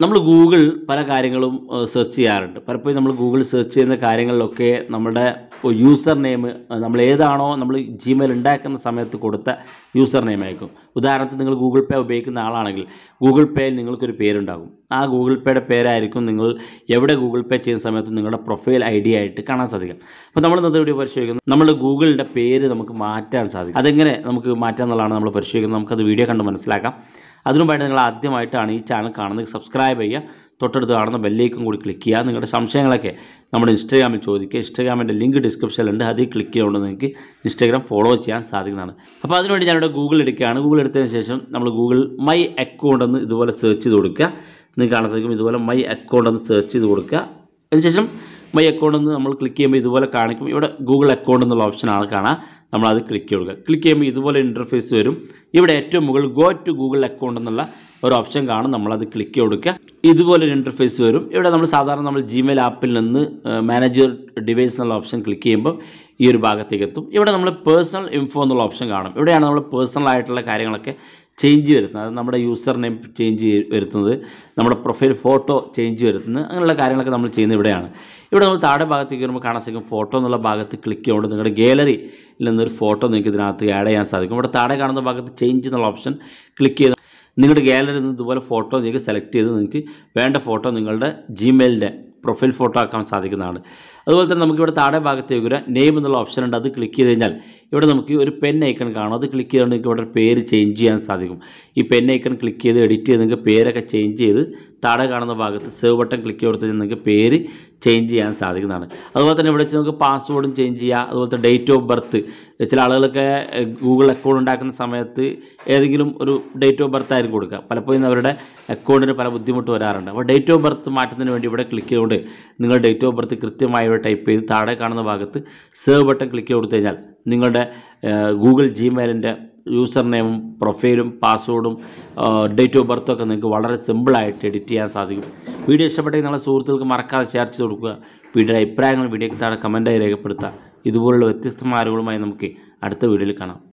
നമ്മൾ ഗൂഗിൾ പല കാര്യങ്ങളും സെർച്ച് ചെയ്യാറുണ്ട് പലപ്പോഴും നമ്മൾ ഗൂഗിൾ സെർച്ച് ചെയ്യുന്ന കാര്യങ്ങളിലൊക്കെ നമ്മുടെ യൂസർ നെയിം നമ്മൾ ഏതാണോ നമ്മൾ ജിമെയിൽ ഉണ്ടാക്കുന്ന സമയത്ത് കൊടുത്ത യൂസർ നെയിം ആയിരിക്കും ഉദാഹരണത്തിന് നിങ്ങൾ ഗൂഗിൾ പേ ഉപയോഗിക്കുന്ന ആളാണെങ്കിൽ ഗൂഗിൾ പേയിൽ നിങ്ങൾക്കൊരു പേരുണ്ടാകും ആ ഗൂഗിൾ പേയുടെ പേരായിരിക്കും നിങ്ങൾ എവിടെ ഗൂഗിൾ പേ ചെയ്യുന്ന സമയത്ത് നിങ്ങളുടെ പ്രൊഫൈൽ ഐ ഡി ആയിട്ട് കാണാൻ സാധിക്കും അപ്പോൾ നമ്മൾ ഇന്നത്തെ വീഡിയോ പരിശോധിക്കുന്നത് നമ്മൾ ഗൂഗിളിൻ്റെ പേര് നമുക്ക് മാറ്റാൻ സാധിക്കും അതെങ്ങനെ നമുക്ക് മാറ്റാം എന്നുള്ളതാണ് നമ്മൾ പരിശോധിക്കുന്നത് നമുക്കത് വീഡിയോ കണ്ട് മനസ്സിലാക്കാം അതിനുമുമ്പായിട്ട് നിങ്ങൾ ആദ്യമായിട്ടാണ് ഈ ചാനൽ കാണുന്നത് സബ്സ്ക്രൈബ് ചെയ്യുക തൊട്ടടുത്ത് കാണുന്ന ബെല്ലേക്കും കൂടി ക്ലിക്ക് ചെയ്യുക നിങ്ങളുടെ സംശയങ്ങളൊക്കെ നമ്മുടെ ഇൻസ്റ്റാഗ്രാമിൽ ചോദിക്കുക ഇൻസ്റ്റാഗ്രാമിൻ്റെ ലിങ്ക് ഡിസ്ക്രിപ്ഷനിലുണ്ട് അതിൽ ക്ലിക്ക് ചെയ്തുകൊണ്ട് നിങ്ങൾക്ക് ഇൻസ്റ്റാഗ്രാം ഫോളോ ചെയ്യാൻ സാധിക്കുന്നതാണ് അപ്പോൾ അതിനുവേണ്ടി ഞാനിവിടെ ഗൂഗിൾ എടുക്കുകയാണ് ഗൂഗിൾ എടുത്തതിന് ശേഷം നമ്മൾ ഗൂഗിൾ മൈ അക്കൗണ്ട് എന്ന് ഇതുപോലെ സെർച്ച് ചെയ്ത് കൊടുക്കുക നിങ്ങൾക്ക് കാണാൻ സാധിക്കും ഇതുപോലെ മൈ അക്കൗണ്ട് എന്ന് സെർച്ച് ചെയ്ത് കൊടുക്കുക അതിനുശേഷം മൈ അക്കൗണ്ട് എന്ന് നമ്മൾ ക്ലിക്ക് ചെയ്യുമ്പോൾ ഇതുപോലെ കാണിക്കും ഇവിടെ ഗൂഗിൾ അക്കൗണ്ട് എന്നുള്ള ഓപ്ഷനാണ് കാണാം നമ്മളത് ക്ലിക്ക് ചെയ്യുക ക്ലിക്ക് ചെയ്യുമ്പോൾ ഇതുപോലെ ഇൻ്റർഫേസ് വരും ഇവിടെ ഏറ്റവും മുകളിൽ ഗോ ടു ഗൂഗിൾ അക്കൗണ്ട് എന്നുള്ള ഒരു ഓപ്ഷൻ കാണും നമ്മളത് ക്ലിക്ക് കൊടുക്കുക ഇതുപോലെ ഒരു ഇൻ്റർഫേസ് വരും ഇവിടെ നമ്മൾ സാധാരണ നമ്മൾ ജിമെയിൽ ആപ്പിൽ നിന്ന് മാനേജർ ഡിവൈസ് എന്നുള്ള ഓപ്ഷൻ ക്ലിക്ക് ചെയ്യുമ്പോൾ ഈ ഒരു ഭാഗത്തേക്ക് എത്തും ഇവിടെ നമ്മൾ പേഴ്സണൽ ഇൻഫോ എന്നുള്ള ഓപ്ഷൻ കാണും ഇവിടെയാണ് നമ്മൾ പേഴ്സണൽ ആയിട്ടുള്ള കാര്യങ്ങളൊക്കെ ചേഞ്ച് വരുത്തുന്നത് അത് നമ്മുടെ യൂസർ നെയിം ചേഞ്ച് വരുത്തുന്നത് നമ്മുടെ പ്രൊഫൈൽ ഫോട്ടോ ചേഞ്ച് വരുത്തുന്നത് അങ്ങനെയുള്ള കാര്യങ്ങളൊക്കെ നമ്മൾ ചെയ്യുന്നത് ഇവിടെയാണ് ഇവിടെ നമ്മൾ താഴെ ഭാഗത്തേക്ക് വരുമ്പോൾ കാണാൻ സാധിക്കും ഫോട്ടോ എന്നുള്ള ഭാഗത്ത് ക്ലിക്ക് ചെയ്യുകൊണ്ട് നിങ്ങളുടെ ഗാലറിയിൽ നിന്നൊരു ഫോട്ടോ നിങ്ങൾക്ക് ഇതിനകത്ത് ആഡ് ചെയ്യാൻ സാധിക്കും ഇവിടെ താഴെ കാണുന്ന ഭാഗത്ത് ചേഞ്ച് എന്നുള്ള ഓപ്ഷൻ ക്ലിക്ക് ചെയ്ത് നിങ്ങളുടെ ഗാലറിയിൽ നിന്ന് ഇതുപോലെ ഫോട്ടോ നിങ്ങൾക്ക് സെലക്ട് ചെയ്ത് നിങ്ങൾക്ക് വേണ്ട ഫോട്ടോ നിങ്ങളുടെ ജിമെയിലിൻ്റെ പ്രൊഫൈൽ ഫോട്ടോ ആക്കാൻ സാധിക്കുന്നതാണ് അതുപോലെ തന്നെ നമുക്കിവിടെ താഴെ ഭാഗത്തേക്ക് ഒരു നെയിം എന്നുള്ള ഓപ്ഷൻ ഉണ്ട് അത് ക്ലിക്ക് ചെയ്ത് കഴിഞ്ഞാൽ ഇവിടെ നമുക്ക് ഒരു പെൻ ഐക്കൺ കാണും അത് ക്ലിക്ക് ചെയ്തുകൊണ്ട് നിങ്ങൾക്ക് ഇവിടെ പേര് ചേഞ്ച് ചെയ്യാൻ സാധിക്കും ഈ പെൻ ഐക്കൺ ക്ലിക്ക് ചെയ്ത് എഡിറ്റ് ചെയ്ത് നിങ്ങൾക്ക് പേരൊക്കെ ചേഞ്ച് ചെയ്ത് താഴെ കാണുന്ന ഭാഗത്ത് സേവ് ബട്ടൺ ക്ലിക്ക് കൊടുത്ത് നിങ്ങൾക്ക് പേര് ചേഞ്ച് ചെയ്യാൻ സാധിക്കുന്നതാണ് അതുപോലെ തന്നെ ഇവിടെ വെച്ച് നമുക്ക് പാസ്വേഡും ചേഞ്ച് ചെയ്യാം അതുപോലെ തന്നെ ഡേറ്റ് ഓഫ് ബർത്ത് ചില ആളുകളൊക്കെ ഗൂഗിൾ അക്കൗണ്ട് ഉണ്ടാക്കുന്ന സമയത്ത് ഏതെങ്കിലും ഒരു ഡേറ്റ് ഓഫ് ബർത്ത് ആയിരിക്കും കൊടുക്കുക പലപ്പോഴും അവരുടെ അക്കൗണ്ടിന് പല ബുദ്ധിമുട്ട് വരാറുണ്ട് അപ്പോൾ ഡേറ്റ് ഓഫ് ബർത്ത് മാറ്റുന്നതിന് വേണ്ടി ഇവിടെ ക്ലിക്ക് ചെയ്തുകൊണ്ട് നിങ്ങൾ ഡേറ്റ് ഓഫ് ബർത്ത് കൃത്യമായി ഇവിടെ ടൈപ്പ് ചെയ്ത് താഴെ കാണുന്ന ഭാഗത്ത് സേവ് ബട്ടൺ ക്ലിക്ക് കൊടുത്തു കഴിഞ്ഞാൽ നിങ്ങളുടെ ഗൂഗിൾ ജിമെയിലിൻ്റെ യൂസർ നെയിമും പ്രൊഫൈലും പാസ്വേഡും ഡേറ്റ് ഓഫ് ബർത്തും ഒക്കെ നിങ്ങൾക്ക് വളരെ സിമ്പിളായിട്ട് എഡിറ്റ് ചെയ്യാൻ സാധിക്കും വീഡിയോ ഇഷ്ടപ്പെട്ടെങ്കിൽ നിങ്ങളുടെ സുഹൃത്തുക്കൾക്ക് മറക്കാതെ ഷെയർ ചെയ്ത് കൊടുക്കുക വീഡിയോയുടെ അഭിപ്രായങ്ങൾ വീഡിയോയ്ക്ക് താഴെ കമൻറ്റായി രേഖപ്പെടുത്തുക ഇതുപോലുള്ള വ്യത്യസ്തമായ അറിവുകളുമായി നമുക്ക് അടുത്ത വീഡിയോയിൽ കാണാം